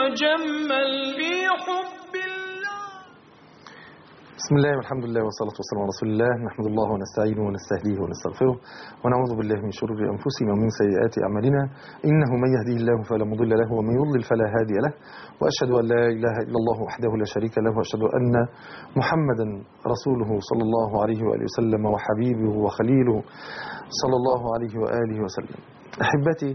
تجمل في حب الله بسم الله والحمد لله والصلاة والسلام على رسول الله نحمد الله ونستعينه ونستهديه ونستغفره ونعوذ بالله من شرور أنفسنا ومن سيئات أعمالنا إنه من يهديه الله فلا مضل له ومن يضلل فلا هادي له وأشهد أن لا إله إلا الله وحده لا شريك له وأشهد أن محمدا رسوله صلى الله عليه وآله وسلم وحبيبه وخليله صلى الله عليه وآله وسلم أحبتي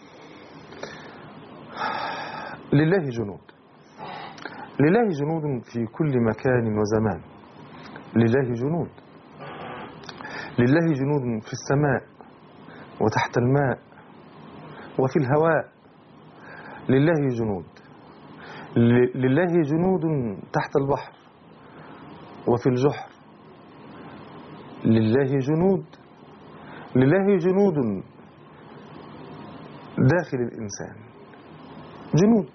لله جنود لله جنود في كل مكان وزمان لله جنود لله جنود في السماء وتحت الماء وفي الهواء لله جنود ل- لله جنود تحت البحر وفي الجحر لله جنود لله جنود داخل الإنسان جنود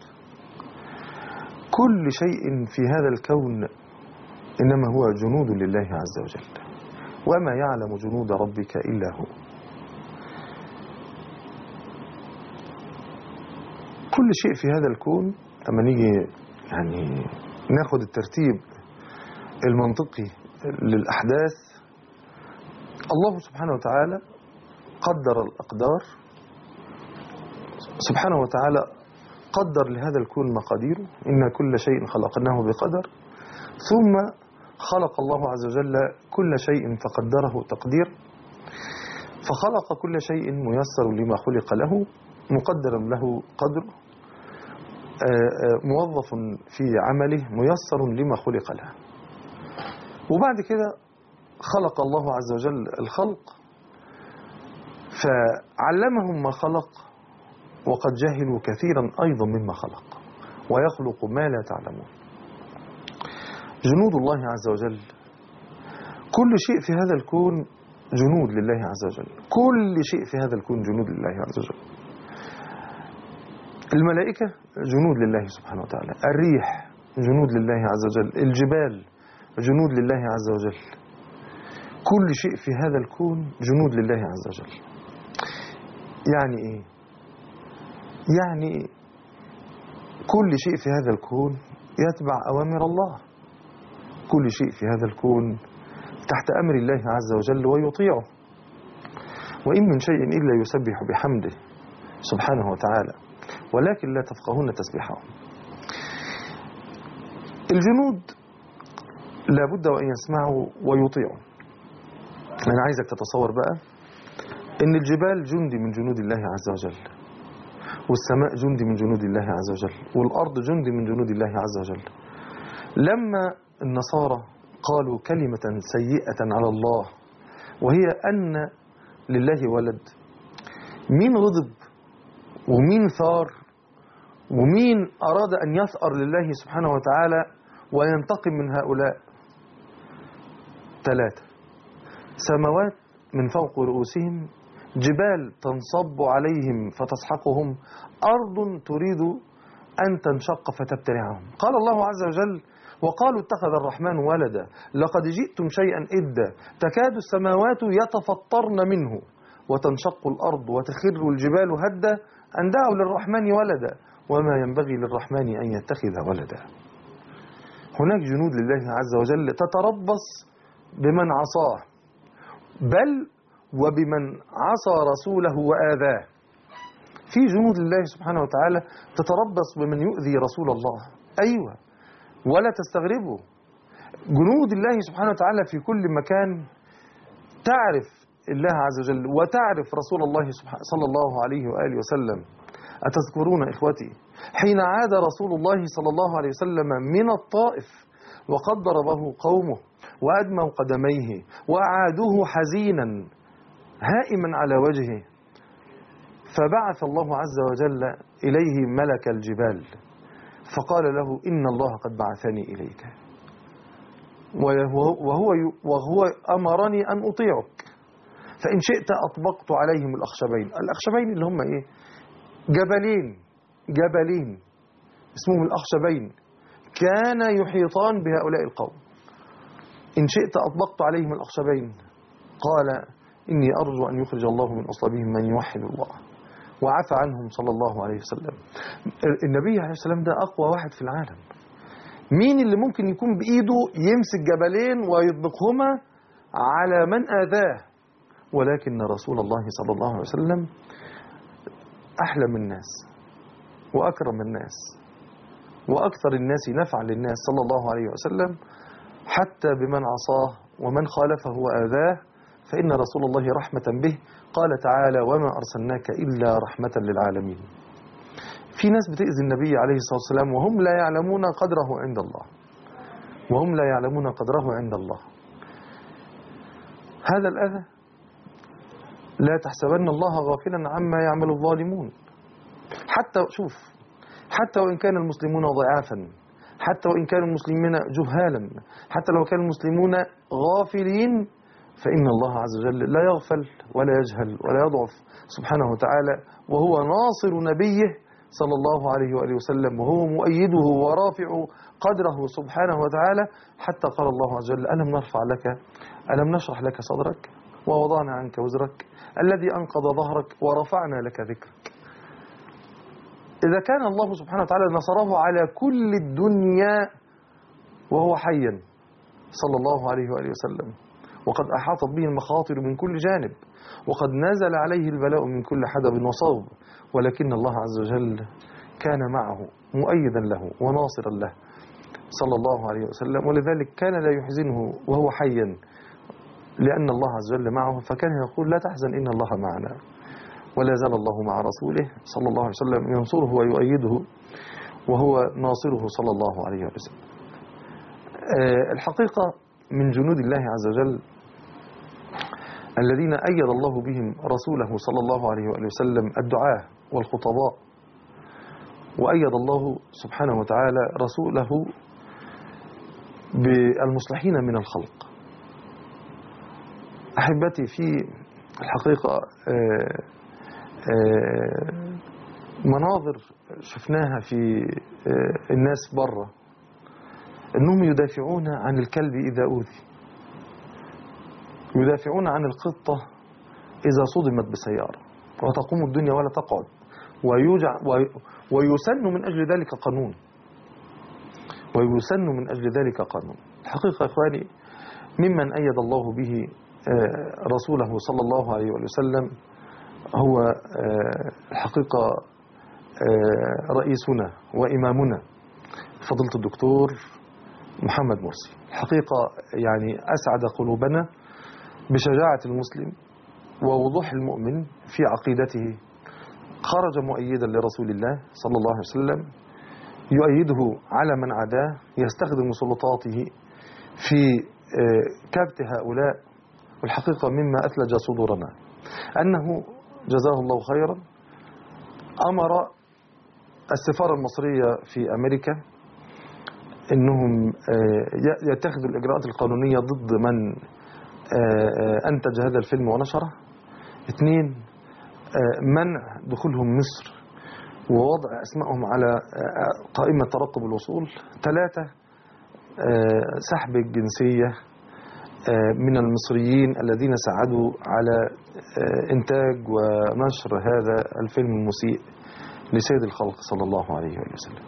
كل شيء في هذا الكون إنما هو جنود لله عز وجل وما يعلم جنود ربك إلا هو كل شيء في هذا الكون أما نيجي يعني ناخد الترتيب المنطقي للأحداث الله سبحانه وتعالى قدر الأقدار سبحانه وتعالى قدر لهذا الكون مقاديره إن كل شيء خلقناه بقدر ثم خلق الله عز وجل كل شيء فقدره تقدير فخلق كل شيء ميسر لما خلق له مقدر له قدره آه، آه، موظف في عمله ميسر لما خلق له وبعد كده خلق الله عز وجل الخلق فعلمهم ما خلق وقد جهلوا كثيرا أيضا مما خلق ويخلق ما لا تعلمون جنود الله عز وجل كل شيء في هذا الكون جنود لله عز وجل كل شيء في هذا الكون جنود لله عز وجل الملائكة جنود لله سبحانه وتعالى الريح جنود لله عز وجل الجبال جنود لله عز وجل كل شيء في هذا الكون جنود لله عز وجل يعني ايه يعني كل شيء في هذا الكون يتبع أوامر الله كل شيء في هذا الكون تحت أمر الله عز وجل ويطيعه وإن من شيء إلا يسبح بحمده سبحانه وتعالى ولكن لا تفقهون تسبيحهم الجنود لابد وأن يسمعوا ويطيعوا أنا عايزك تتصور بقى إن الجبال جندي من جنود الله عز وجل والسماء جندي من جنود الله عز وجل والأرض جندي من جنود الله عز وجل لما النصارى قالوا كلمة سيئة على الله وهي أن لله ولد مين غضب ومين ثار ومين أراد أن يثأر لله سبحانه وتعالى وينتقم من هؤلاء ثلاثة سماوات من فوق رؤوسهم جبال تنصب عليهم فتسحقهم أرض تريد أن تنشق فتبتلعهم قال الله عز وجل وقالوا اتخذ الرحمن ولدا لقد جئتم شيئا إدا تكاد السماوات يتفطرن منه وتنشق الأرض وتخر الجبال هدا أن دعوا للرحمن ولدا وما ينبغي للرحمن أن يتخذ ولدا هناك جنود لله عز وجل تتربص بمن عصاه بل وبمن عصى رسوله وآذاه في جنود لله سبحانه وتعالى تتربص بمن يؤذي رسول الله أيوة ولا تستغربوا جنود الله سبحانه وتعالى في كل مكان تعرف الله عز وجل وتعرف رسول الله سبحانه صلى الله عليه وآله وسلم أتذكرون إخوتي حين عاد رسول الله صلى الله عليه وسلم من الطائف وقد ضربه قومه وأدموا قدميه وأعادوه حزينا هائما على وجهه فبعث الله عز وجل إليه ملك الجبال فقال له إن الله قد بعثني إليك وهو, وهو أمرني أن أطيعك فإن شئت أطبقت عليهم الأخشبين الأخشبين اللي هم إيه جبلين جبلين اسمهم الأخشبين كان يحيطان بهؤلاء القوم إن شئت أطبقت عليهم الأخشبين قال إني أرجو أن يخرج الله من أصلابهم من يوحد الله وعفى عنهم صلى الله عليه وسلم النبي عليه السلام ده أقوى واحد في العالم مين اللي ممكن يكون بإيده يمسك جبلين ويطبقهما على من آذاه ولكن رسول الله صلى الله عليه وسلم أحلم الناس وأكرم الناس وأكثر الناس نفعا للناس صلى الله عليه وسلم حتى بمن عصاه ومن خالفه وآذاه فإن رسول الله رحمة به قال تعالى وما أرسلناك إلا رحمة للعالمين في ناس بتأذي النبي عليه الصلاة والسلام وهم لا يعلمون قدره عند الله وهم لا يعلمون قدره عند الله هذا الأذى لا تحسبن الله غافلا عما يعمل الظالمون حتى شوف حتى وإن كان المسلمون ضعافا حتى وإن كانوا المسلمين جهالا حتى لو كان المسلمون غافلين فإن الله عز وجل لا يغفل ولا يجهل ولا يضعف سبحانه وتعالى وهو ناصر نبيه صلى الله عليه وآله وسلم وهو مؤيده ورافع قدره سبحانه وتعالى حتى قال الله عز وجل ألم نرفع لك ألم نشرح لك صدرك ووضعنا عنك وزرك الذي أنقض ظهرك ورفعنا لك ذكرك إذا كان الله سبحانه وتعالى نصره على كل الدنيا وهو حيا صلى الله عليه وآله وسلم وقد أحاطت به المخاطر من كل جانب وقد نزل عليه البلاء من كل حدب وصوب ولكن الله عز وجل كان معه مؤيدا له وناصرا له صلى الله عليه وسلم ولذلك كان لا يحزنه وهو حيا لأن الله عز وجل معه فكان يقول لا تحزن إن الله معنا ولا زال الله مع رسوله صلى الله عليه وسلم ينصره ويؤيده وهو ناصره صلى الله عليه وسلم آه، الحقيقة من جنود الله عز وجل الذين أيد الله بهم رسوله صلى الله عليه وآله وسلم الدعاة والخطباء وأيد الله سبحانه وتعالى رسوله بالمصلحين من الخلق أحبتي في الحقيقة آه، آه، مناظر شفناها في آه، الناس بره انهم يدافعون عن الكلب اذا اوذي يدافعون عن القطه اذا صدمت بسياره وتقوم الدنيا ولا تقعد ويوجع وي- ويسن من اجل ذلك قانون ويسن من اجل ذلك قانون الحقيقه يا اخواني ممن ايد الله به آه، رسوله صلى الله عليه وآله وسلم هو آه، الحقيقة آه، رئيسنا وإمامنا فضيلة الدكتور محمد مرسي الحقيقة يعني أسعد قلوبنا بشجاعة المسلم ووضوح المؤمن في عقيدته خرج مؤيدا لرسول الله صلى الله عليه وسلم يؤيده على من عداه يستخدم سلطاته في آه، كبت هؤلاء والحقيقة مما أثلج صدورنا أنه جزاه الله خيرا أمر السفارة المصرية في أمريكا أنهم آه، ي- يتخذوا الإجراءات القانونية ضد من آه، آه، أنتج هذا الفيلم ونشره اثنين آه، منع دخولهم مصر ووضع أسمائهم على آه، قائمة ترقب الوصول ثلاثة آه، سحب الجنسية آه، من المصريين الذين ساعدوا على آه، إنتاج ونشر هذا الفيلم المسيء لسيد الخلق صلى الله عليه وآله وسلم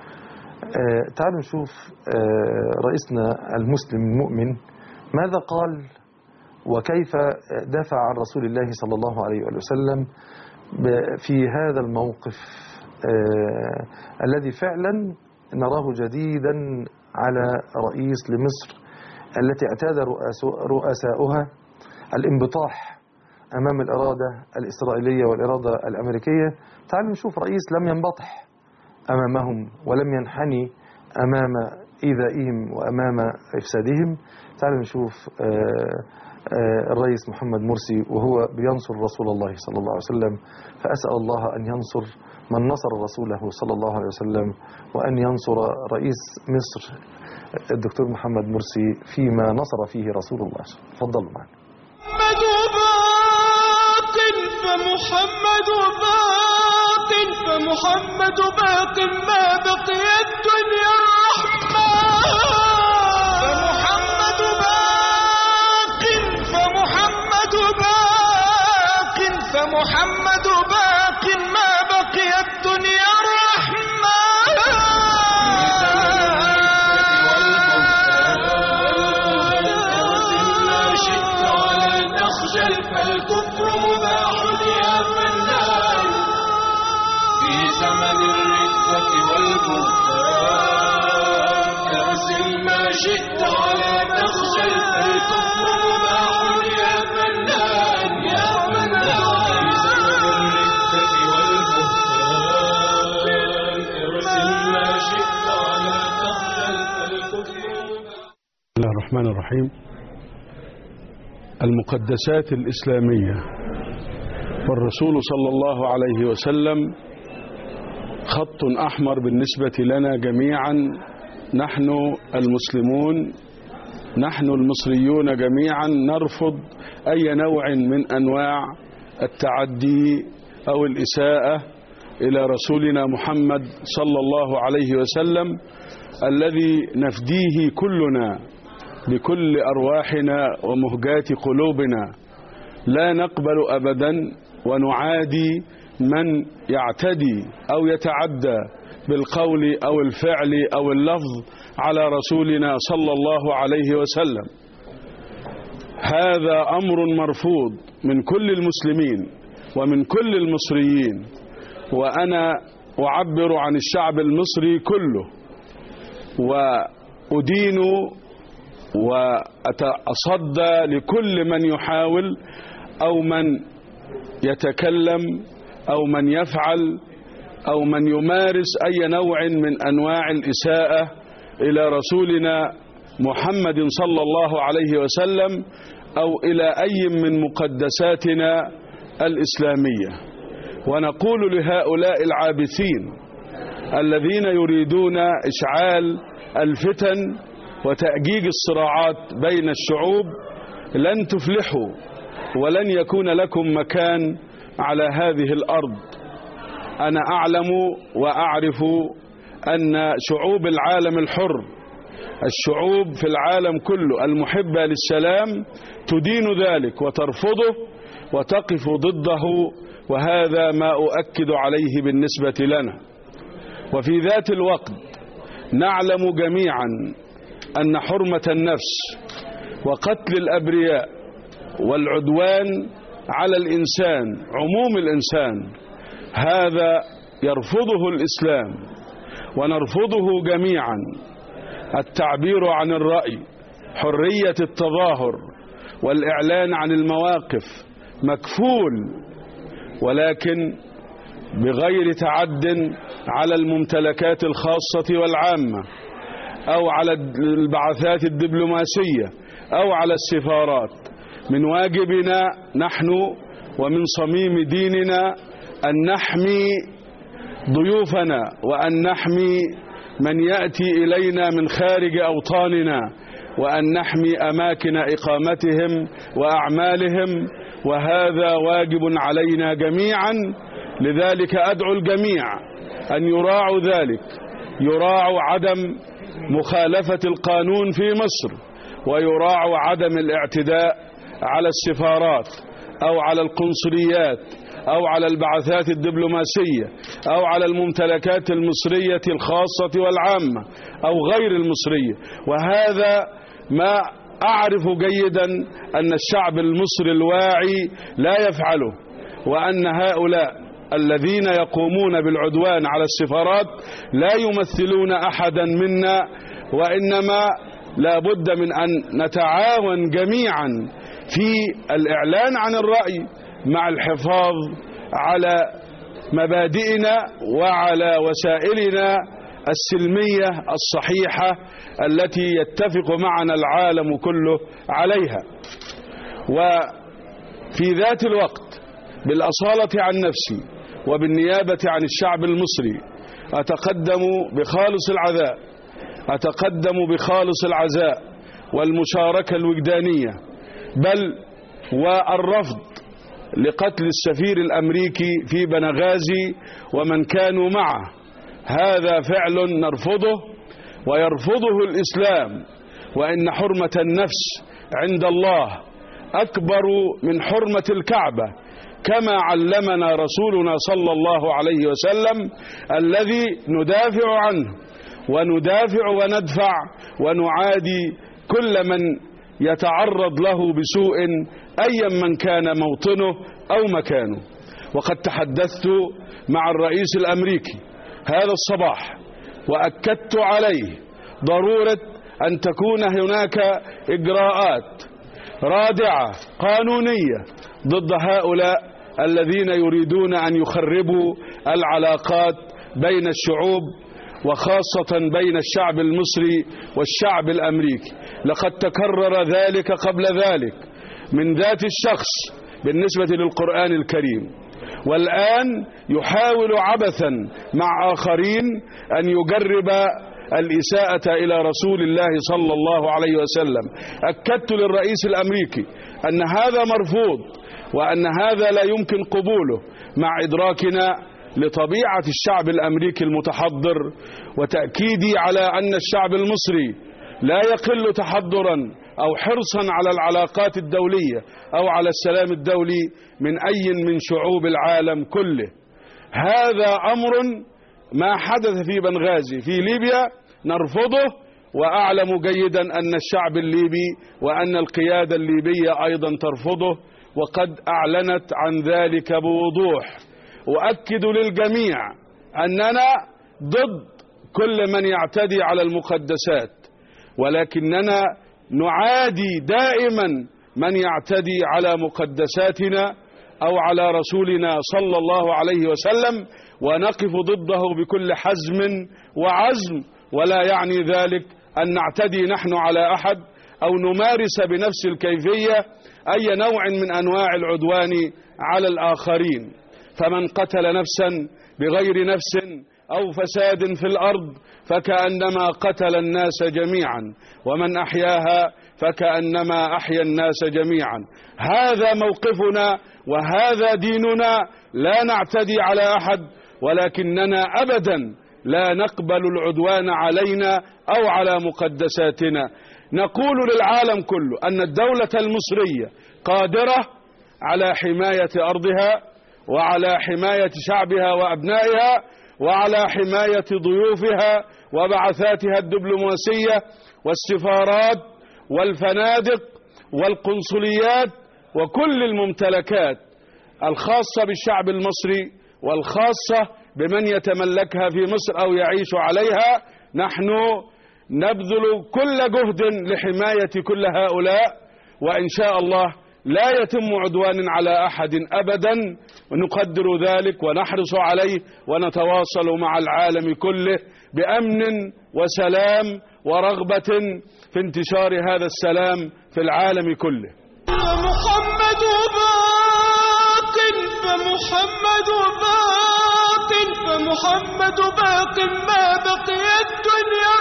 آه، تعالوا نشوف آه، رئيسنا المسلم المؤمن ماذا قال وكيف دافع عن رسول الله صلى الله عليه وآله وسلم ب- في هذا الموقف آه، الذي فعلا نراه جديدا على رئيس لمصر التي اعتاد رؤساء- رؤساؤها الانبطاح أمام الإرادة الإسرائيلية والإرادة الأمريكية تعالوا نشوف رئيس لم ينبطح أمامهم ولم ينحني أمام إيذائهم وأمام إفسادهم تعالوا نشوف آه، آه، الرئيس محمد مرسي وهو بينصر رسول الله صلى الله عليه وسلم فأسأل الله أن ينصر من نصر رسوله صلى الله عليه وسلم وأن ينصر رئيس مصر الدكتور محمد مرسي فيما نصر فيه رسول الله تفضلوا معنا محمد باق فمحمد باق فمحمد باق ما بقي الدنيا الرحمن فمحمد باق فمحمد باق فمحمد باق الرحمن الرحيم المقدسات الإسلامية والرسول صلى الله عليه وسلم خط أحمر بالنسبة لنا جميعا نحن المسلمون نحن المصريون جميعا نرفض أي نوع من أنواع التعدي أو الإساءة إلى رسولنا محمد صلى الله عليه وسلم الذي نفديه كلنا بكل أرواحنا ومهجات قلوبنا لا نقبل أبدا ونعادي من يعتدي أو يتعدى بالقول أو الفعل أو اللفظ على رسولنا صلى الله عليه وسلم هذا أمر مرفوض من كل المسلمين ومن كل المصريين وأنا أعبر عن الشعب المصري كله وأدين وأتصدى لكل من يحاول أو من يتكلم أو من يفعل أو من يمارس أي نوع من أنواع الإساءة إلى رسولنا محمد صلى الله عليه وسلم أو إلى أي من مقدساتنا الإسلامية ونقول لهؤلاء العابثين الذين يريدون إشعال الفتن وتأجيج الصراعات بين الشعوب لن تفلحوا ولن يكون لكم مكان على هذه الأرض أنا أعلم وأعرف أن شعوب العالم الحر الشعوب في العالم كله المحبة للسلام تدين ذلك وترفضه وتقف ضده وهذا ما أؤكد عليه بالنسبة لنا وفي ذات الوقت نعلم جميعا أن حرمة النفس وقتل الأبرياء والعدوان على الإنسان عموم الإنسان هذا يرفضه الإسلام ونرفضه جميعا التعبير عن الرأي حرية التظاهر والإعلان عن المواقف مكفول ولكن بغير تعد على الممتلكات الخاصة والعامة أو على البعثات الدبلوماسية أو على السفارات من واجبنا نحن ومن صميم ديننا أن نحمي ضيوفنا وأن نحمي من يأتي إلينا من خارج أوطاننا وأن نحمي أماكن إقامتهم وأعمالهم وهذا واجب علينا جميعا لذلك أدعو الجميع أن يراعوا ذلك يراعوا عدم مخالفة القانون في مصر ويراعوا عدم الاعتداء على السفارات أو على القنصليات أو على البعثات الدبلوماسية أو على الممتلكات المصرية الخاصة والعامة أو غير المصرية وهذا ما أعرف جيدا أن الشعب المصري الواعي لا يفعله وأن هؤلاء الذين يقومون بالعدوان على السفارات لا يمثلون أحدا منا وإنما لا بد من أن نتعاون جميعا في الإعلان عن الرأي مع الحفاظ على مبادئنا وعلى وسائلنا السلمية الصحيحة التي يتفق معنا العالم كله عليها وفي ذات الوقت بالأصالة عن نفسي وبالنيابة عن الشعب المصري أتقدم بخالص العذاء أتقدم بخالص العزاء والمشاركة الوجدانية بل والرفض لقتل السفير الأمريكي في بنغازي ومن كانوا معه هذا فعل نرفضه ويرفضه الإسلام وإن حرمة النفس عند الله أكبر من حرمة الكعبة كما علمنا رسولنا صلى الله عليه وسلم الذي ندافع عنه وندافع وندفع ونعادي كل من يتعرض له بسوء أيا من كان موطنه أو مكانه وقد تحدثت مع الرئيس الأمريكي هذا الصباح وأكدت عليه ضرورة أن تكون هناك إجراءات رادعة قانونية ضد هؤلاء الذين يريدون أن يخربوا العلاقات بين الشعوب وخاصة بين الشعب المصري والشعب الأمريكي لقد تكرر ذلك قبل ذلك من ذات الشخص بالنسبة للقرآن الكريم والآن يحاول عبثا مع آخرين أن يجرب الإساءة إلى رسول الله صلى الله عليه وسلم أكدت للرئيس الأمريكي أن هذا مرفوض وأن هذا لا يمكن قبوله مع إدراكنا لطبيعة الشعب الأمريكي المتحضر وتأكيدي على أن الشعب المصري لا يقل تحضرا أو حرصا على العلاقات الدولية أو على السلام الدولي من أي من شعوب العالم كله هذا أمر ما حدث في بنغازي في ليبيا نرفضه وأعلم جيدا أن الشعب الليبي وأن القيادة الليبية أيضا ترفضه وقد أعلنت عن ذلك بوضوح أؤكد للجميع أننا ضد كل من يعتدي على المقدسات ولكننا نعادي دائما من يعتدي على مقدساتنا أو على رسولنا صلى الله عليه وسلم ونقف ضده بكل حزم وعزم ولا يعني ذلك أن نعتدي نحن على أحد أو نمارس بنفس الكيفية أي نوع من أنواع العدوان على الآخرين فمن قتل نفسا بغير نفس أو فساد في الأرض فكأنما قتل الناس جميعا ومن أحياها فكأنما أحيا الناس جميعا هذا موقفنا وهذا ديننا لا نعتدي على أحد ولكننا أبدا لا نقبل العدوان علينا أو على مقدساتنا نقول للعالم كله أن الدولة المصرية قادرة على حماية أرضها وعلى حماية شعبها وأبنائها وعلى حماية ضيوفها وبعثاتها الدبلوماسية والسفارات والفنادق والقنصليات وكل الممتلكات الخاصة بالشعب المصري والخاصة بمن يتملكها في مصر أو يعيش عليها نحن نبذل كل جهد لحماية كل هؤلاء وإن شاء الله لا يتم عدوان على أحد أبدا ونقدر ذلك ونحرص عليه ونتواصل مع العالم كله بأمن وسلام ورغبة في انتشار هذا السلام في العالم كله فمحمد باق فمحمد باق فمحمد باق ما بقي الدنيا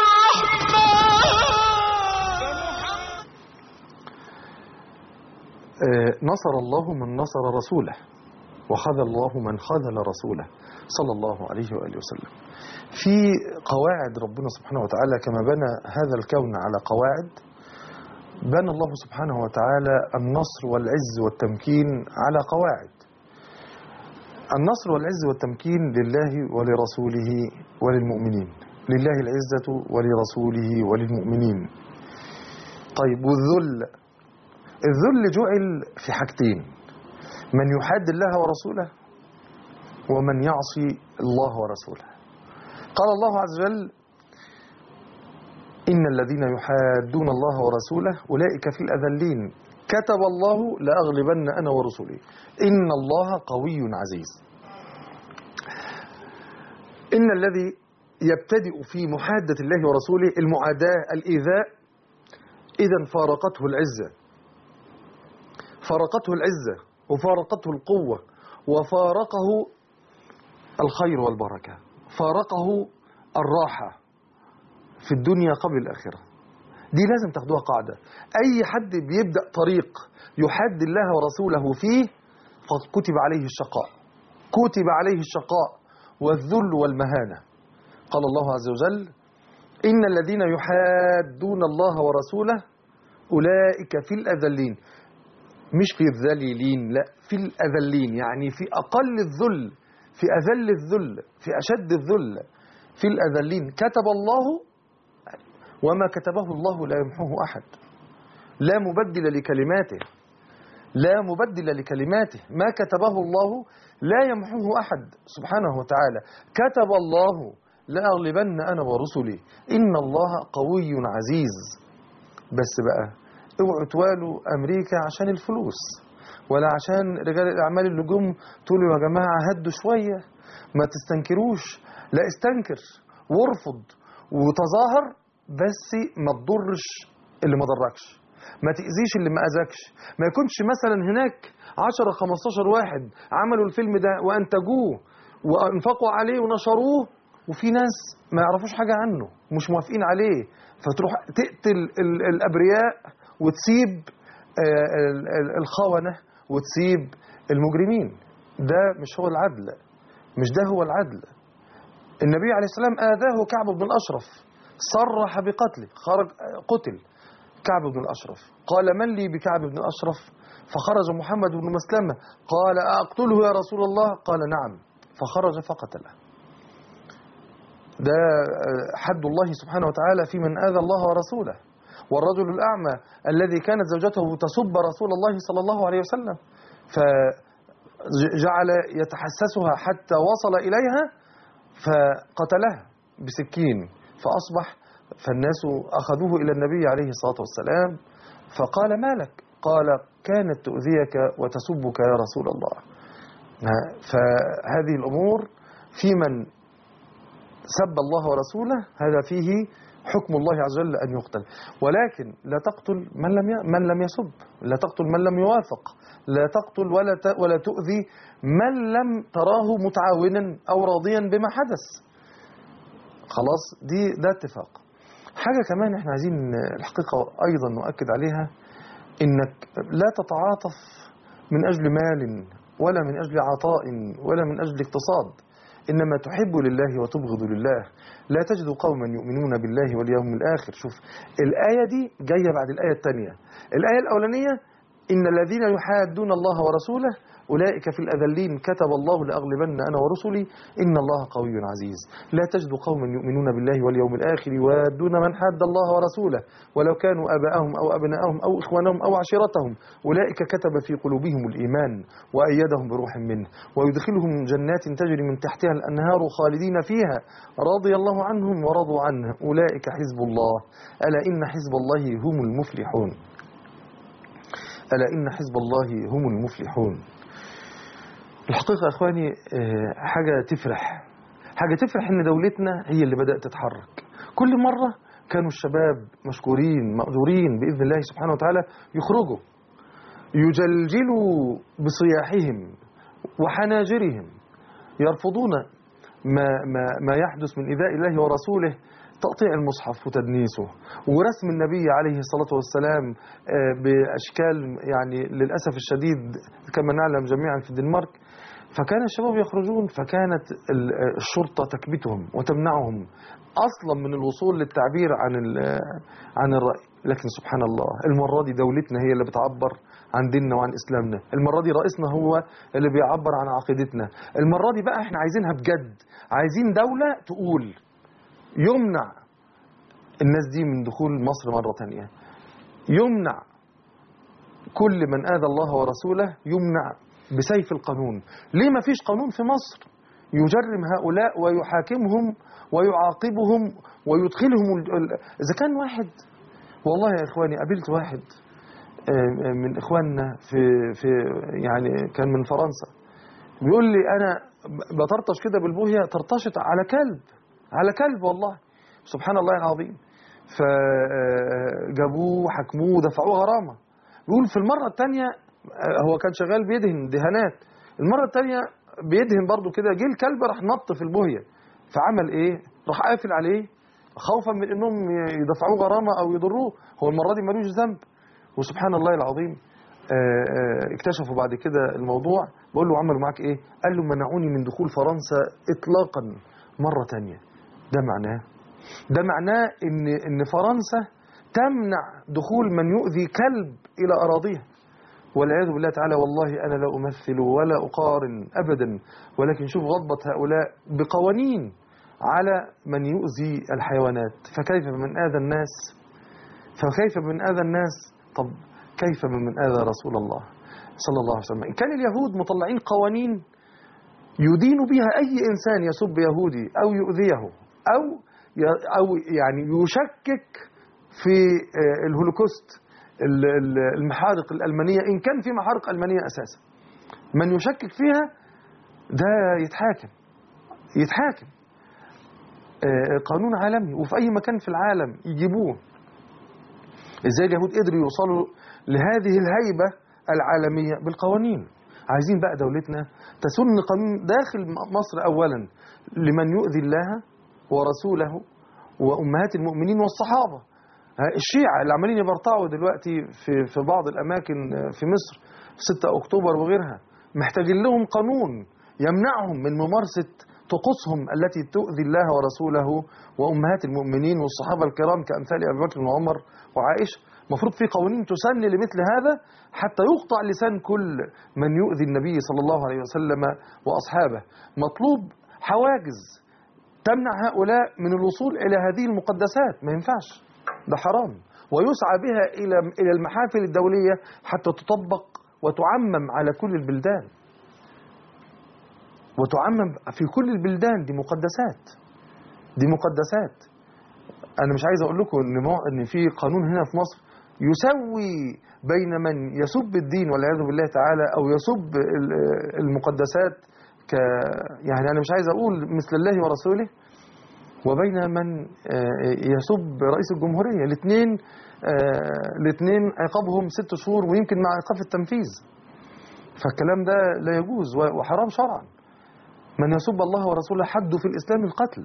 الرحمن آه، نصر الله من نصر رسوله وخذل الله من خذل رسوله صلى الله عليه وآله وسلم في قواعد ربنا سبحانه وتعالى كما بنى هذا الكون على قواعد بنى الله سبحانه وتعالى النصر والعز والتمكين على قواعد النصر والعز والتمكين لله ولرسوله وللمؤمنين لله العزة ولرسوله وللمؤمنين طيب والذل الذل جعل في حاجتين من يحاد الله ورسوله ومن يعصي الله ورسوله قال الله عز وجل إن الذين يحادون الله ورسوله أولئك في الأذلين كتب الله لأغلبن أنا ورسلي إن الله قوي عزيز إن الذي يبتدئ في محادة الله ورسوله المعاداة الإيذاء إذا فارقته العزة فارقته العزة وفارقته القوة وفارقه الخير والبركة فارقه الراحة في الدنيا قبل الآخرة دي لازم تاخدوها قاعدة أي حد بيبدأ طريق يحد الله ورسوله فيه قد كتب عليه الشقاء كتب عليه الشقاء والذل والمهانة قال الله عز وجل إن الذين يحادون الله ورسوله أولئك في الأذلين مش في الذليلين لا في الأذلين يعني في أقل الذل في أذل الذل في أشد الذل في الأذلين كتب الله وما كتبه الله لا يمحوه أحد لا مبدل لكلماته لا مبدل لكلماته ما كتبه الله لا يمحوه أحد سبحانه وتعالى كتب الله لأغلبن أنا ورسلي إن الله قوي عزيز بس بقى اوعوا توالوا أمريكا عشان الفلوس ولا عشان رجال الأعمال اللي جم تقولوا يا جماعة هدوا شوية ما تستنكروش لا استنكر وارفض وتظاهر بس ما تضرش اللي ما ضركش ما تأذيش اللي ما أذاكش ما يكونش مثلا هناك 10 15 واحد عملوا الفيلم ده وأنتجوه وأنفقوا عليه ونشروه وفي ناس ما يعرفوش حاجة عنه مش موافقين عليه فتروح تقتل ال- الأبرياء وتسيب آه، ال- ال- الخونة وتسيب المجرمين ده مش هو العدل مش ده هو العدل النبي عليه السلام آذاه كعب بن الأشرف صرح بقتله خرج قتل كعب بن الأشرف قال من لي بكعب بن الأشرف فخرج محمد بن مسلمة قال أقتله يا رسول الله قال نعم فخرج فقتله ده آه، حد الله سبحانه وتعالى في من آذى الله ورسوله والرجل الأعمى الذي كانت زوجته تسب رسول الله صلى الله عليه وسلم فجعل يتحسسها حتى وصل إليها فقتلها بسكين فأصبح فالناس أخذوه إلى النبي عليه الصلاة والسلام فقال ما لك قال كانت تؤذيك وتسبك يا رسول الله فهذه الأمور في من سب الله ورسوله هذا فيه حكم الله عز وجل أن يقتل ولكن لا تقتل من لم ي- من لم يسب لا تقتل من لم يوافق لا تقتل ولا ت- ولا تؤذي من لم تراه متعاونا أو راضيا بما حدث خلاص دي ده اتفاق حاجة كمان احنا عايزين الحقيقة أيضا نؤكد عليها إنك لا تتعاطف من أجل مال ولا من أجل عطاء ولا من أجل اقتصاد إنما تحب لله وتبغض لله لا تجد قوما يؤمنون بالله واليوم الآخر شوف الآية دي جاية بعد الآية الثانية الآية الأولانية إن الذين يحادون الله ورسوله أولئك في الأذلين كتب الله لأغلبن أنا ورسلي إن الله قوي عزيز لا تجد قوما يؤمنون بالله واليوم الآخر يوادون من حاد الله ورسوله ولو كانوا آباءهم أو أبناءهم أو إخوانهم أو عشيرتهم أولئك كتب في قلوبهم الإيمان وأيدهم بروح منه ويدخلهم جنات تجري من تحتها الأنهار خالدين فيها رضي الله عنهم ورضوا عنه أولئك حزب الله ألا إن حزب الله هم المفلحون ألا إن حزب الله هم المفلحون الحقيقة يا إخواني آه، حاجة تفرح حاجة تفرح إن دولتنا هي اللي بدأت تتحرك كل مرة كانوا الشباب مشكورين مأجورين بإذن الله سبحانه وتعالى يخرجوا يجلجلوا بصياحهم وحناجرهم يرفضون ما, ما, ما يحدث من إيذاء الله ورسوله تقطيع المصحف وتدنيسه ورسم النبي عليه الصلاة والسلام آه، بأشكال يعني للأسف الشديد كما نعلم جميعا في الدنمارك فكان الشباب يخرجون فكانت ال- آه، الشرطة تكبتهم وتمنعهم أصلا من الوصول للتعبير عن ال- عن الرأي لكن سبحان الله المرة دي دولتنا هي اللي بتعبر عن ديننا وعن إسلامنا المرة دي رئيسنا هو اللي بيعبر عن عقيدتنا المرة دي بقى احنا عايزينها بجد عايزين دولة تقول يمنع الناس دي من دخول مصر مرة تانية يمنع كل من آذى الله ورسوله يمنع بسيف القانون ليه ما فيش قانون في مصر يجرم هؤلاء ويحاكمهم ويعاقبهم ويدخلهم ال- ال- إذا كان واحد والله يا إخواني قابلت واحد آه، آه، من إخواننا في, في يعني كان من فرنسا بيقول لي أنا ب- بطرطش كده بالبوهية طرطشت على كلب على كلب والله سبحان الله العظيم فجابوه حكموه دفعوه غرامة بيقول في المرة الثانية هو كان شغال بيدهن دهانات المرة الثانية بيدهن برضو كده جه الكلب راح نط في البوهية فعمل ايه راح قافل عليه خوفا من انهم يدفعوه غرامة او يضروه هو المرة دي ملوش ذنب وسبحان الله العظيم آه، آه، اكتشفوا بعد كده الموضوع بقول له عملوا معاك ايه قال له منعوني من دخول فرنسا اطلاقا مرة تانية ده معناه ده معناه ان ان فرنسا تمنع دخول من يؤذي كلب الى اراضيها والعياذ بالله تعالى والله انا لا امثل ولا اقارن ابدا ولكن شوف غضبة هؤلاء بقوانين على من يؤذي الحيوانات فكيف من اذى الناس فكيف من اذى الناس طب كيف من من اذى رسول الله صلى الله عليه وسلم كان اليهود مطلعين قوانين يدين بها أي إنسان يسب يهودي أو يؤذيه أو ي- أو يعني يشكك في آه، الهولوكوست ال- ال- المحارق الألمانية إن كان في محارق ألمانية أساسا من يشكك فيها ده يتحاكم يتحاكم آه، قانون عالمي وفي أي مكان في العالم يجيبوه إزاي اليهود قدروا يوصلوا لهذه الهيبة العالمية بالقوانين عايزين بقى دولتنا تسن قانون داخل مصر أولا لمن يؤذي الله ورسوله وأمهات المؤمنين والصحابة ها، الشيعة اللي عمالين يبرطعوا دلوقتي في في بعض الأماكن في مصر 6 أكتوبر وغيرها محتاجين لهم قانون يمنعهم من ممارسة طقوسهم التي تؤذي الله ورسوله وأمهات المؤمنين والصحابة الكرام كأمثال أبي بكر وعمر وعائشة المفروض في قوانين تسن لمثل هذا حتى يقطع لسان كل من يؤذي النبي صلى الله عليه وسلم وأصحابه مطلوب حواجز تمنع هؤلاء من الوصول إلى هذه المقدسات ما ينفعش ده حرام ويسعى بها إلى إلى المحافل الدولية حتى تطبق وتعمم على كل البلدان وتعمم في كل البلدان دي مقدسات دي مقدسات أنا مش عايز أقول لكم إن مو- إن في قانون هنا في مصر يسوي بين من يسب الدين والعياذ بالله تعالى أو يسب ال- المقدسات ك يعني أنا مش عايز أقول مثل الله ورسوله وبين من آه، يسب رئيس الجمهورية الاثنين الاثنين عقابهم ست شهور ويمكن مع إيقاف التنفيذ فالكلام ده لا يجوز و- وحرام شرعا من يسب الله ورسوله حد في الإسلام القتل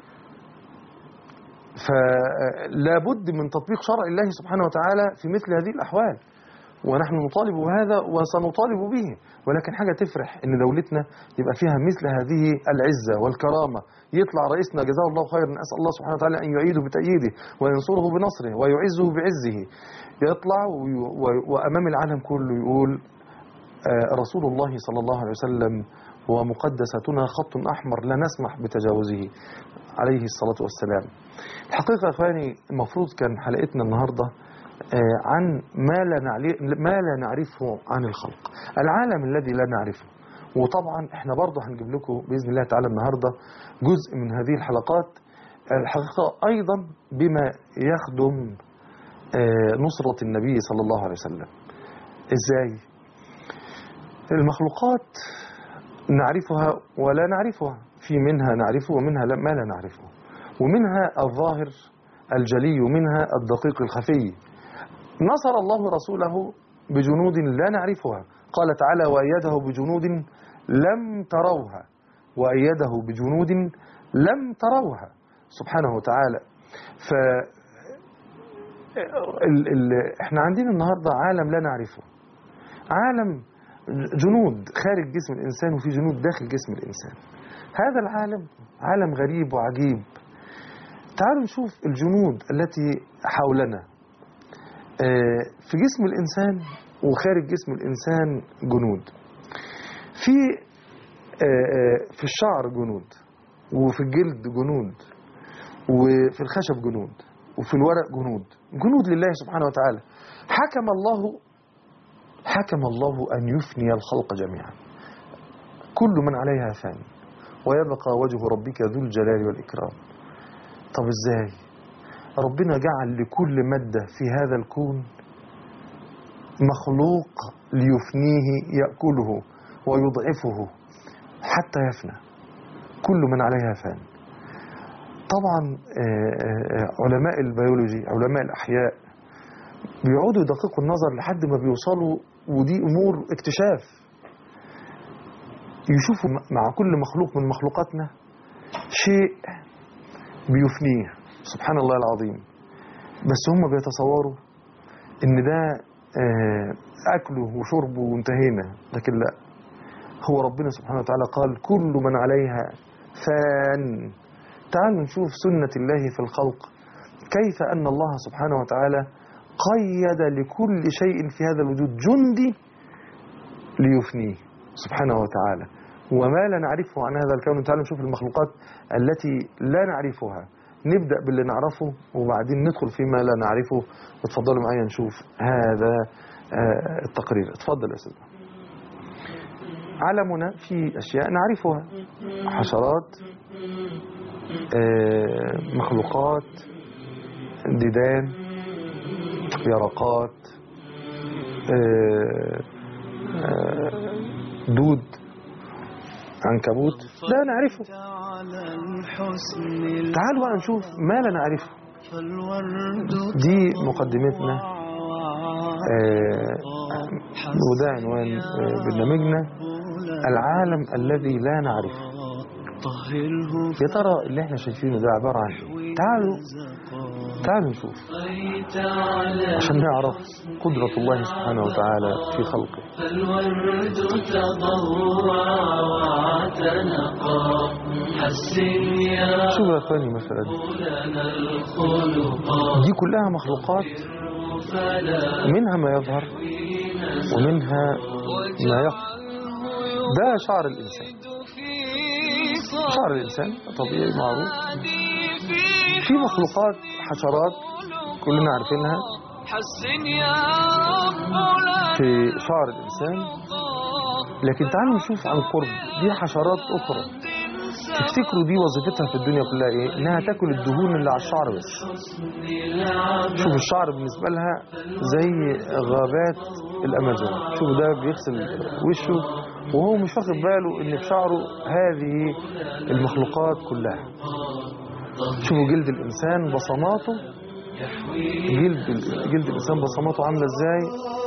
فلا بد من تطبيق شرع الله سبحانه وتعالى في مثل هذه الأحوال ونحن نطالب بهذا وسنطالب به ولكن حاجة تفرح إن دولتنا يبقى فيها مثل هذه العزة والكرامة يطلع رئيسنا جزاه الله خيرا أسأل الله سبحانه وتعالى أن يعيده بتأييده وينصره بنصره ويعزه بعزه يطلع وي- و- وأمام العالم كله يقول آه، رسول الله صلى الله عليه وسلم ومقدستنا خط أحمر لا نسمح بتجاوزه عليه الصلاة والسلام الحقيقة يا إخواني المفروض كان حلقتنا النهاردة آه، عن ما لا, نعلي ما لا نعرفه عن الخلق العالم الذي لا نعرفه وطبعا احنا برضه هنجيب لكم بإذن الله تعالى النهاردة جزء من هذه الحلقات الحقيقة أيضا بما يخدم آه، نصرة النبي صلى الله عليه وسلم إزاي المخلوقات نعرفها ولا نعرفها في منها نعرفه ومنها لا- ما لا نعرفه ومنها الظاهر الجلي ومنها الدقيق الخفي نصر الله رسوله بجنود لا نعرفها قال تعالى وأيده بجنود لم تروها وأيده بجنود لم تروها سبحانه وتعالى ف ال ال احنا عندنا النهارده عالم لا نعرفه عالم جنود خارج جسم الإنسان وفي جنود داخل جسم الإنسان هذا العالم عالم غريب وعجيب تعالوا نشوف الجنود التي حولنا آه، في جسم الإنسان وخارج جسم الإنسان جنود في آه، آه، في الشعر جنود وفي الجلد جنود وفي الخشب جنود وفي الورق جنود جنود لله سبحانه وتعالى حكم الله حكم الله أن يفني الخلق جميعا كل من عليها فان ويبقى وجه ربك ذو الجلال والإكرام طب إزاي ربنا جعل لكل مادة في هذا الكون مخلوق ليفنيه يأكله ويضعفه حتى يفنى كل من عليها فان طبعا آه، آه، علماء البيولوجي علماء الأحياء بيقعدوا يدققوا النظر لحد ما بيوصلوا ودي امور اكتشاف يشوفوا م- مع كل مخلوق من مخلوقاتنا شيء بيفنيه سبحان الله العظيم بس هم بيتصوروا ان ده آه، اكله وشربه وانتهينا لكن لا هو ربنا سبحانه وتعالى قال كل من عليها فان تعالوا نشوف سنة الله في الخلق كيف أن الله سبحانه وتعالى قيد لكل شيء في هذا الوجود جندي ليفنيه سبحانه وتعالى وما لا نعرفه عن هذا الكون تعالوا نشوف المخلوقات التي لا نعرفها نبدأ باللي نعرفه وبعدين ندخل فيما لا نعرفه وتفضلوا معايا نشوف هذا آه، التقرير اتفضل يا أستاذ عالمنا في أشياء نعرفها حشرات آه، مخلوقات ديدان يرقات آه، آه، دود عنكبوت لا نعرفه على الحسن تعالوا بقى نشوف ما لا نعرفه فالورد دي مقدمتنا آه وده عنوان آه برنامجنا العالم الذي لا نعرفه طهره يا ترى اللي احنا شايفينه ده عبارة عن ايه تعالوا تعالوا نشوف بقيت على عشان نعرف قدرة الله سبحانه وتعالى في خلقه فالورد تضوع واعتنقا حسن يا شوف يا اخواني مثلا لنا الخلق دي كلها مخلوقات منها ما يظهر ومنها ما يخفى ده شعر الإنسان شعر الإنسان طبيعي معروف في مخلوقات حشرات كلنا عارفينها حسن يا رب لا في شعر الإنسان لكن تعالوا نشوف عن قرب دي حشرات أخرى تفتكروا دي وظيفتها في الدنيا كلها إيه؟ إنها تاكل الدهون اللي على الشعر بس شوف الشعر بالنسبة لها زي غابات الأمازون شوف ده بيغسل وشه وهو مش واخد باله إن في شعره هذه المخلوقات كلها شوفوا جلد الإنسان بصماته جلد جلد الإنسان بصماته عاملة إزاي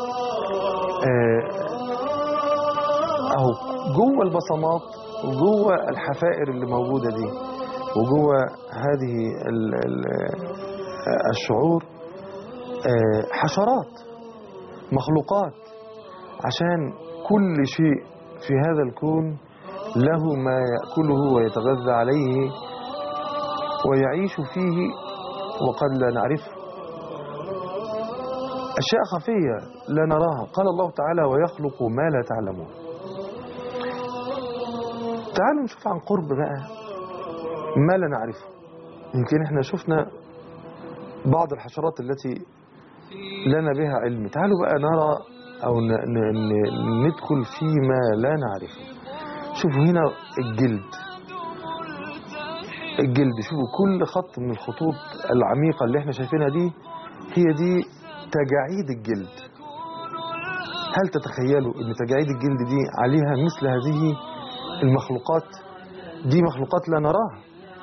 آه، أهو جوه البصمات وجوه الحفائر اللي موجودة دي وجوه هذه ال- ال- آه، الشعور آه، حشرات مخلوقات عشان كل شيء في هذا الكون له ما يأكله ويتغذى عليه ويعيش فيه وقد لا نعرفه أشياء خفية لا نراها قال الله تعالى ويخلق ما لا تعلمون تعالوا نشوف عن قرب بقى ما لا نعرفه يمكن احنا شفنا بعض الحشرات التي لنا بها علم تعالوا بقى نرى أو ن- ن- ن- ندخل فيما لا نعرفه شوفوا هنا الجلد الجلد شوفوا كل خط من الخطوط العميقة اللي احنا شايفينها دي هي دي تجاعيد الجلد هل تتخيلوا ان تجاعيد الجلد دي عليها مثل هذه المخلوقات دي مخلوقات لا نراها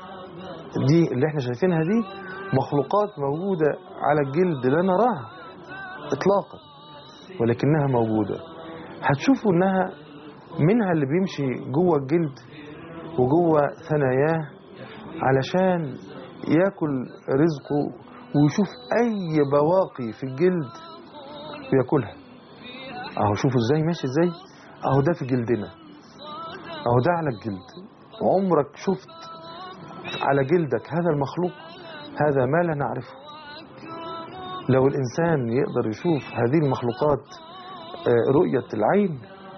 دي اللي احنا شايفينها دي مخلوقات موجودة على الجلد لا نراها اطلاقا ولكنها موجودة هتشوفوا انها منها اللي بيمشي جوه الجلد وجوه ثناياه علشان ياكل رزقه ويشوف اي بواقي في الجلد وياكلها اهو شوفوا ازاي ماشي ازاي اهو ده في جلدنا اهو ده على الجلد عمرك شفت على جلدك هذا المخلوق هذا ما لا نعرفه لو الإنسان يقدر يشوف هذه المخلوقات آه، رؤية العين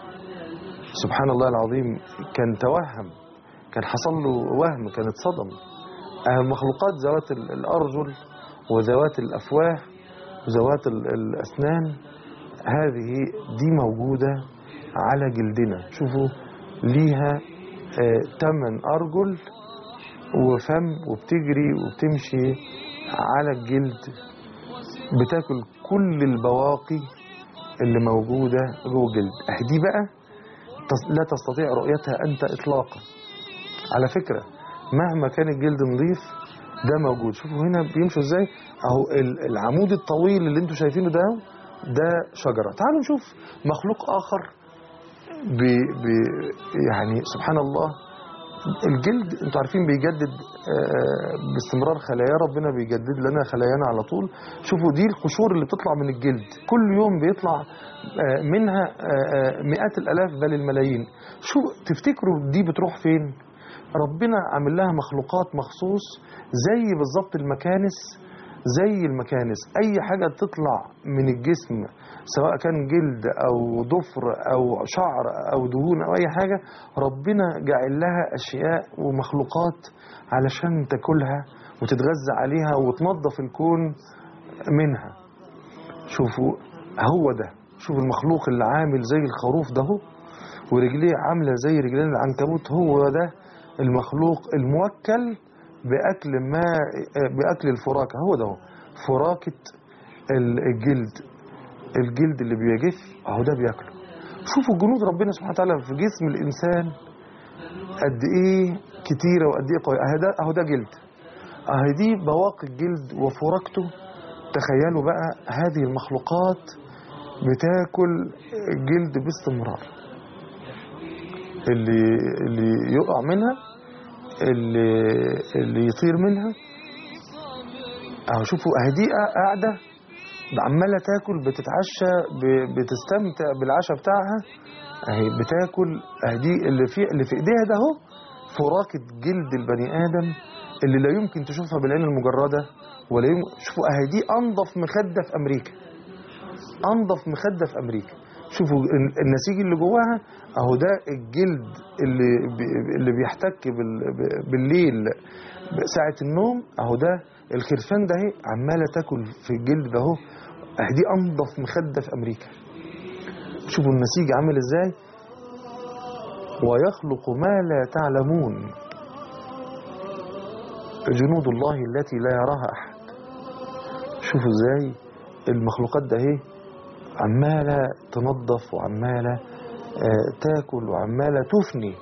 سبحان الله العظيم كان توهم كان حصل له وهم كان اتصدم آه، المخلوقات ذوات ال- الأرجل وذوات الأفواه وذوات ال- الأسنان هذه دي موجودة على جلدنا شوفوا ليها آه، تمن أرجل وفم وبتجري وبتمشي على الجلد بتاكل كل البواقي اللي موجودة جوه الجلد أهي دي بقى تص- لا تستطيع رؤيتها أنت إطلاقا على فكرة مهما كان الجلد نظيف ده موجود شوفوا هنا بيمشوا ازاي اهو ال- العمود الطويل اللي انتوا شايفينه ده ده شجرة تعالوا نشوف مخلوق آخر ب ب يعني سبحان الله الجلد انتوا عارفين بيجدد آه، باستمرار خلايا ربنا بيجدد لنا خلايانا على طول شوفوا دي القشور اللي بتطلع من الجلد كل يوم بيطلع آه، منها آه، آه، مئات الالاف بل الملايين شو تفتكروا دي بتروح فين ربنا عامل لها مخلوقات مخصوص زي بالظبط المكانس زي المكانس اي حاجه تطلع من الجسم سواء كان جلد او ضفر او شعر او دهون او اي حاجه ربنا جعل لها اشياء ومخلوقات علشان تاكلها وتتغذى عليها وتنظف الكون منها شوفوا هو ده شوف المخلوق اللي عامل زي الخروف ده هو ورجليه عامله زي رجلين العنكبوت هو ده المخلوق الموكل باكل ما باكل الفراكه هو ده هو فراكه ال- الجلد الجلد اللي بيجف اهو ده بياكله شوفوا جنود ربنا سبحانه وتعالى في جسم الانسان قد ايه كتيرة وقد ايه قوية اهو ده اهو ده جلد اهي دي بواقي الجلد وفركته تخيلوا بقى هذه المخلوقات بتاكل الجلد باستمرار اللي اللي يقع منها اللي اللي يطير منها اهو شوفوا اهي دي قاعده عماله تاكل بتتعشى ب- بتستمتع بالعشاء بتاعها اهي بتاكل اهي دي اللي في اللي في ايديها ده اهو فراكه جلد البني ادم اللي لا يمكن تشوفها بالعين المجرده ولا يمكن شوفوا اهي دي انظف مخده في امريكا انظف مخده في امريكا شوفوا ال- النسيج اللي جواها اهو ده الجلد اللي بي- اللي بيحتك بال- ب- بالليل ساعه النوم اهو ده الخرفان ده اهي عماله تاكل في الجلد ده اهو اهي دي انظف مخده في امريكا شوفوا النسيج عامل ازاي ويخلق ما لا تعلمون جنود الله التي لا يراها احد شوفوا ازاي المخلوقات ده اهي عماله تنظف وعماله آه، تاكل وعماله تفني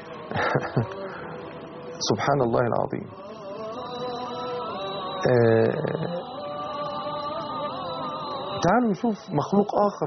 سبحان الله العظيم آه، تعالوا نشوف مخلوق آخر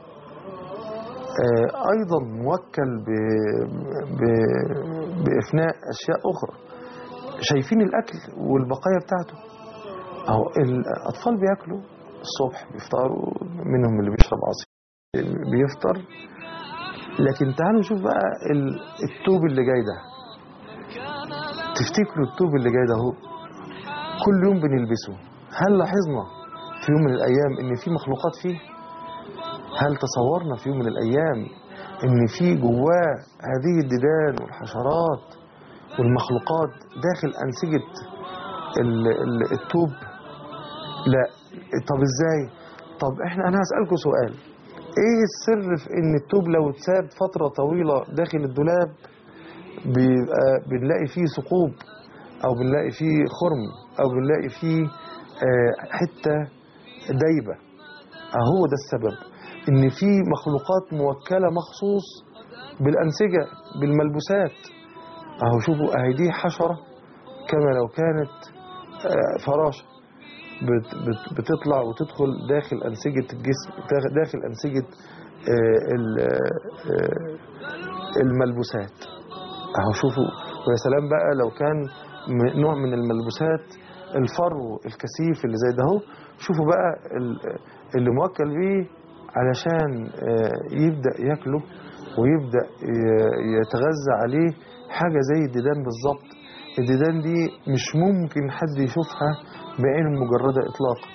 آه، أيضا موكل ب... ب... بإفناء أشياء أخرى شايفين الأكل والبقايا بتاعته أهو الأطفال بياكلوا الصبح بيفطروا منهم اللي بيشرب عصير بيفطر لكن تعالوا نشوف بقى ال- التوب اللي جاي ده تفتكروا التوب اللي جاي ده اهو كل يوم بنلبسه هل لاحظنا في يوم من الأيام إن في مخلوقات فيه هل تصورنا في يوم من الأيام إن في جواه هذه الديدان والحشرات والمخلوقات داخل أنسجة ال- ال- التوب لا طب إزاي طب إحنا أنا هسألكم سؤال إيه السر في إن التوب لو اتساب فترة طويلة داخل الدولاب بيبقى بنلاقي فيه ثقوب او بنلاقي فيه خرم او بنلاقي فيه آه، حته دايبه اهو ده السبب ان في مخلوقات موكله مخصوص بالانسجه بالملبوسات اهو شوفوا اهي دي حشره كما لو كانت آه، فراشه بت- بت- بتطلع وتدخل داخل انسجه الجسم داخل- داخل انسجه آه، ال- آه، الملبوسات اهو شوفوا ويا سلام بقى لو كان م- نوع من الملبوسات الفرو الكثيف اللي زي ده اهو شوفوا بقى ال- اللي موكل بيه علشان آه، يبدأ ياكله ويبدأ ي- يتغذى عليه حاجة زي الديدان بالظبط الديدان دي مش ممكن حد يشوفها بعين مجردة إطلاقا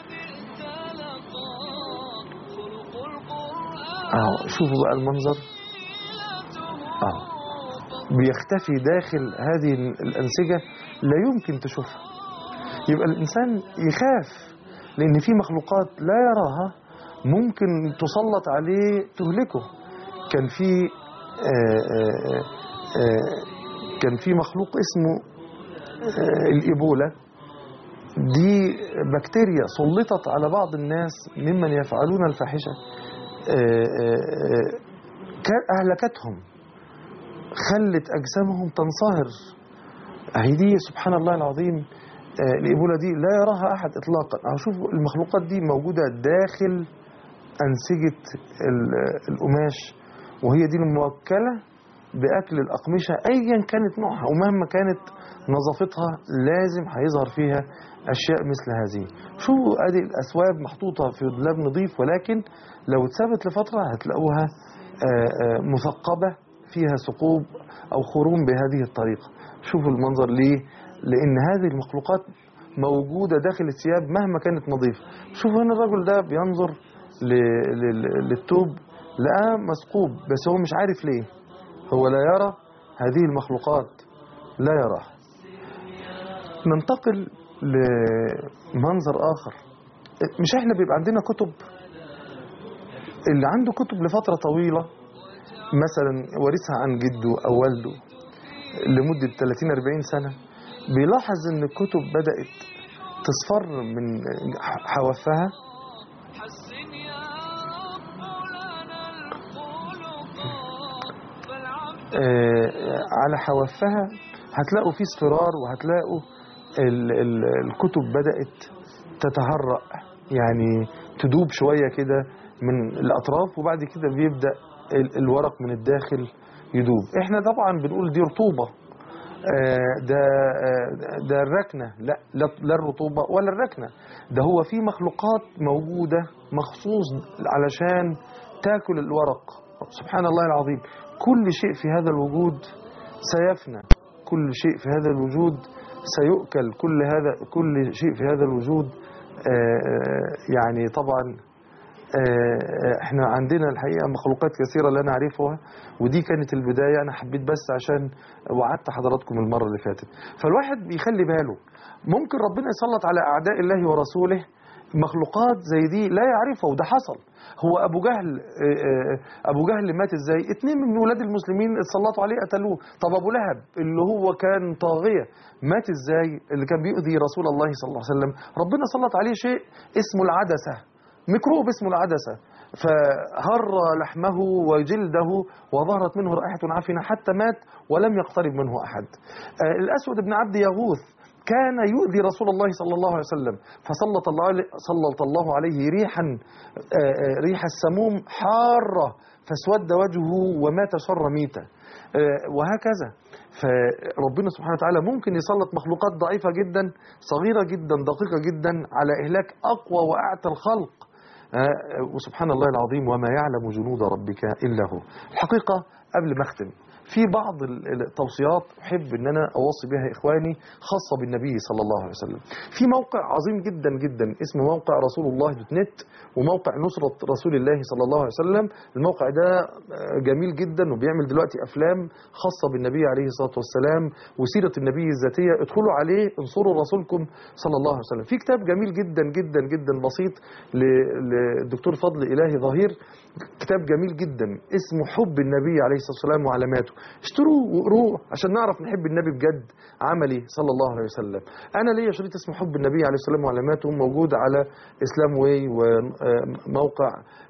اهو شوفوا بقى المنظر اهو بيختفي داخل هذه الأنسجة لا يمكن تشوفها يبقى الإنسان يخاف لأن في مخلوقات لا يراها ممكن تسلط عليه تهلكه كان في آه، آه، آه، كان في مخلوق اسمه آه، الإيبولا دي بكتيريا سلطت على بعض الناس ممن يفعلون الفاحشة آه، آه، آه، كان أهلكتهم خلت أجسامهم تنصهر أهي دي سبحان الله العظيم آه، الإيبولا دي لا يراها أحد إطلاقا أهو شوفوا المخلوقات دي موجودة داخل أنسجة ال- القماش وهي دي الموكلة بأكل الأقمشة أيا كانت نوعها ومهما كانت نظافتها لازم هيظهر فيها أشياء مثل هذه شوفوا أدي الأسواب محطوطة في دولاب نظيف ولكن لو اتثبت لفترة هتلاقوها آه، آه، مثقبة فيها ثقوب أو خروم بهذه الطريقة شوفوا المنظر ليه لأن هذه المخلوقات موجودة داخل الثياب مهما كانت نظيفة شوفوا هنا الرجل ده بينظر ل- لل- للتوب لقاه مثقوب بس هو مش عارف ليه هو لا يرى هذه المخلوقات لا يراها ننتقل لمنظر آخر مش احنا بيبقى عندنا كتب اللي عنده كتب لفترة طويلة مثلا ورثها عن جده أو والده لمدة 30-40 سنة بيلاحظ ان الكتب بدأت تصفر من حوافها حسن يا رب لنا الخلق فالعبد آه، على حوافها هتلاقوا في اصفرار وهتلاقوا ال ال الكتب بدأت تتهرأ يعني تدوب شوية كده من الأطراف وبعد كده بيبدأ ال- الورق من الداخل يدوب احنا طبعا بنقول دي رطوبة آه، ده آه، ده الركنة لا لا لا الرطوبة ولا الركنة ده هو في مخلوقات موجودة مخصوص علشان تاكل الورق سبحان الله العظيم كل شيء في هذا الوجود سيفنى كل شيء في هذا الوجود سيؤكل كل هذا كل شيء في هذا الوجود آه، آه، يعني طبعا آه، احنا عندنا الحقيقة مخلوقات كثيرة لا نعرفها ودي كانت البداية انا حبيت بس عشان وعدت حضراتكم المرة اللي فاتت فالواحد بيخلي باله ممكن ربنا يسلط على اعداء الله ورسوله مخلوقات زي دي لا يعرفها وده حصل هو ابو جهل آه، آه، ابو جهل مات ازاي اتنين من ولاد المسلمين اتسلطوا عليه قتلوه طب ابو لهب اللي هو كان طاغية مات ازاي اللي كان بيؤذي رسول الله صلى الله عليه وسلم ربنا سلط عليه شيء اسمه العدسة ميكروب اسمه العدسة فهر لحمه وجلده وظهرت منه رائحة عفنة حتى مات ولم يقترب منه أحد آه، الأسود بن عبد يغوث كان يؤذي رسول الله صلى الله عليه وسلم فسلط الله عليه, سلط الله عليه ريحا آه، آه، ريح السموم حارة فاسود وجهه ومات شر ميتة آه، وهكذا فربنا سبحانه وتعالى ممكن يسلط مخلوقات ضعيفة جدا صغيرة جدا دقيقة جدا على إهلاك أقوى وأعتى الخلق آه، وسبحان الله العظيم وما يعلم جنود ربك إلا هو الحقيقة قبل ما أختم في بعض ال- التوصيات أحب أن أنا أوصي بها إخواني خاصة بالنبي صلى الله عليه وسلم في موقع عظيم جدا جدا اسمه موقع رسول الله دوت نت وموقع نصرة رسول الله صلى الله عليه وسلم الموقع ده آه، جميل جدا وبيعمل دلوقتي أفلام خاصة بالنبي عليه الصلاة والسلام وسيرة النبي الذاتية ادخلوا عليه انصروا رسولكم صلى الله عليه وسلم في كتاب جميل جدا جدا جدا بسيط ل- للدكتور فضل إلهي ظهير كتاب جميل جدا اسمه حب النبي عليه الصلاة والسلام وعلاماته اشتروه وقروه عشان نعرف نحب النبي بجد عملي صلى الله عليه وسلم انا ليا شريط اسمه حب النبي عليه الصلاة والسلام وعلاماته موجود على اسلام واي وموقع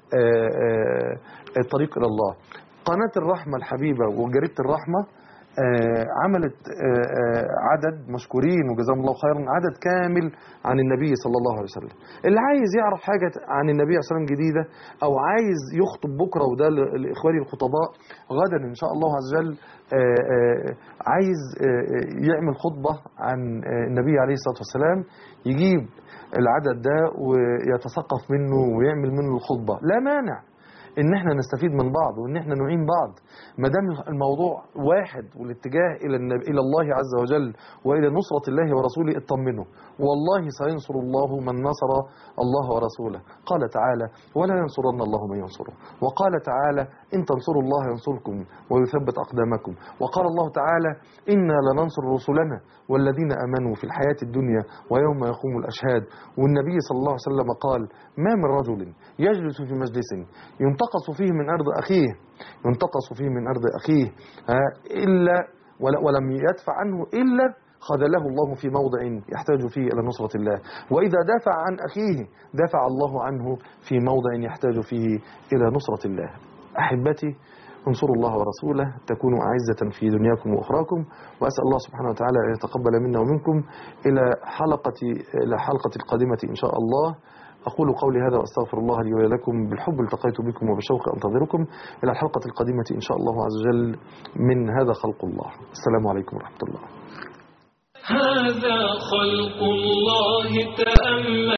الطريق الى الله قناة الرحمة الحبيبة وجريدة الرحمة آه، عملت آه، آه، عدد مشكورين وجزاهم الله خيرا عدد كامل عن النبي صلى الله عليه وسلم اللي عايز يعرف حاجة عن النبي عليه الصلاة والسلام جديدة أو عايز يخطب بكرة وده ل- لإخواني الخطباء غدا إن شاء الله عز وجل آه، آه، عايز آه، آه، يعمل خطبة عن آه، النبي عليه الصلاة والسلام يجيب العدد ده ويتثقف منه ويعمل منه الخطبة لا مانع ان احنا نستفيد من بعض وان احنا نعين بعض ما دام الموضوع واحد والاتجاه الى النبي الى الله عز وجل والى نصرة الله ورسوله اطمنوا والله سينصر الله من نصر الله ورسوله قال تعالى ولا ينصرن الله من ينصره وقال تعالى ان تنصروا الله ينصركم ويثبت اقدامكم وقال الله تعالى انا لننصر رسلنا والذين امنوا في الحياة الدنيا ويوم يقوم الاشهاد والنبي صلى الله عليه وسلم قال ما من رجل يجلس في مجلس ينتقص فيه من أرض أخيه ينتقص فيه من أرض أخيه ها، إلا ول- ولم يدفع عنه إلا خذله الله في موضع يحتاج فيه إلى نصرة الله وإذا دافع عن أخيه دافع الله عنه في موضع يحتاج فيه إلى نصرة الله أحبتي انصروا الله ورسوله تكونوا أعزة في دنياكم وأخراكم وأسأل الله سبحانه وتعالى أن يتقبل منا ومنكم إلى حلقة إلى حلقة القادمة إن شاء الله أقول قولي هذا وأستغفر الله لي ولكم بالحب التقيت بكم وبشوق أنتظركم إلى الحلقة القادمة إن شاء الله عز وجل من هذا خلق الله السلام عليكم ورحمة الله هذا خلق الله تأمل